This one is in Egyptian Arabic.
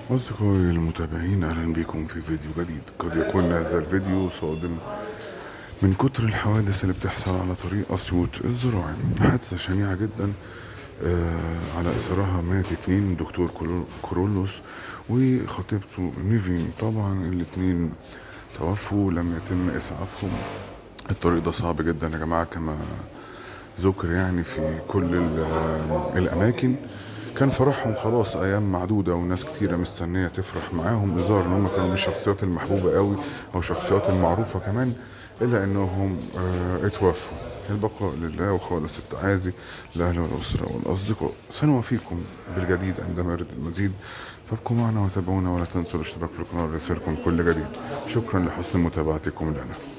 أصدقائي المتابعين أهلا بكم في فيديو جديد قد يكون هذا الفيديو صادم من كتر الحوادث اللي بتحصل على طريق أسيوط الزراعي حادثة شنيعة جدا آه على إثرها مات اتنين من دكتور كورو- كورولوس وخطيبته نيفين طبعا الاتنين توفوا لم يتم إسعافهم الطريق ده صعب جدا يا جماعة كما ذكر يعني في كل ال- الأماكن كان فرحهم خلاص أيام معدودة وناس كتيرة مستنية تفرح معاهم إظهار إن هم كانوا من الشخصيات المحبوبة قوي أو الشخصيات المعروفة كمان إلا إنهم آه، اتوفوا البقاء لله وخالص التعازي لأهل والأسرة والأصدقاء سنوافيكم بالجديد عندما يرد المزيد فابقوا معنا وتابعونا ولا تنسوا الاشتراك في القناة ليصلكم كل جديد شكرا لحسن متابعتكم لنا